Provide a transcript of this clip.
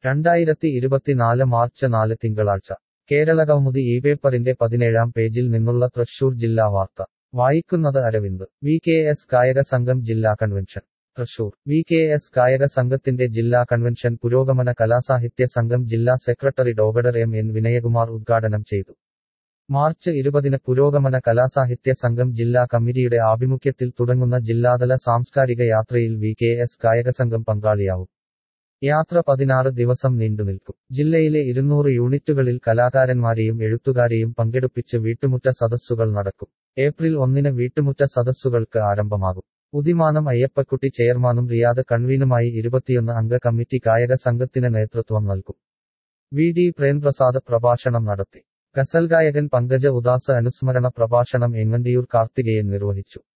രണ്ടായിരത്തി ഇരുപത്തിനാല് മാർച്ച് നാല് തിങ്കളാഴ്ച കേരളകൗമുദി ഈ പേപ്പറിന്റെ പതിനേഴാം പേജിൽ നിന്നുള്ള തൃശൂർ ജില്ലാ വാർത്ത വായിക്കുന്നത് അരവിന്ദ് വി കെ എസ് കായക സംഘം ജില്ലാ convention Thrissur V K S കായക സംഘത്തിന്റെ ജില്ലാ കൺവെൻഷൻ പുരോഗമന കലാസാഹിത്യ സംഘം ജില്ലാ secretary doctor M N Vinayakumar ഉദ്ഘാടനം ചെയ്തു മാർച്ച് ഇരുപതിന് പുരോഗമന കലാസാഹിത്യ സംഘം ജില്ലാ കമ്മിറ്റിയുടെ ആഭിമുഖ്യത്തിൽ തുടങ്ങുന്ന ജില്ലാതല സാംസ്കാരിക യാത്രയിൽ വി കെ എസ് കായക സംഘം പങ്കാളിയാവും യാത്ര പതിനാറ് ദിവസം നീണ്ടുനിൽക്കും ജില്ലയിലെ ഇരുന്നൂറ് യൂണിറ്റുകളിൽ കലാകാരന്മാരെയും എഴുത്തുകാരെയും പങ്കെടുപ്പിച്ച് വീട്ടുമുറ്റ സദസ്സുകൾ നടക്കും ഏപ്രിൽ ഒന്നിന് വീട്ടുമുറ്റ സദസ്സുകൾക്ക് ആരംഭമാകും ഉദിമാനം അയ്യപ്പക്കുട്ടി ചെയർമാനും റിയാദ് കൺവീനുമായി ഇരുപത്തിയൊന്ന് അംഗ കമ്മിറ്റി കായക സംഘത്തിന് നേതൃത്വം നൽകും വി ഡി പ്രേംപ്രസാദ് പ്രഭാഷണം നടത്തി ഗസൽ ഗായകൻ പങ്കജ ഉദാസ് അനുസ്മരണ പ്രഭാഷണം എങ്ങണ്ടിയൂർ കാർത്തികേയൻ നിർവഹിച്ചു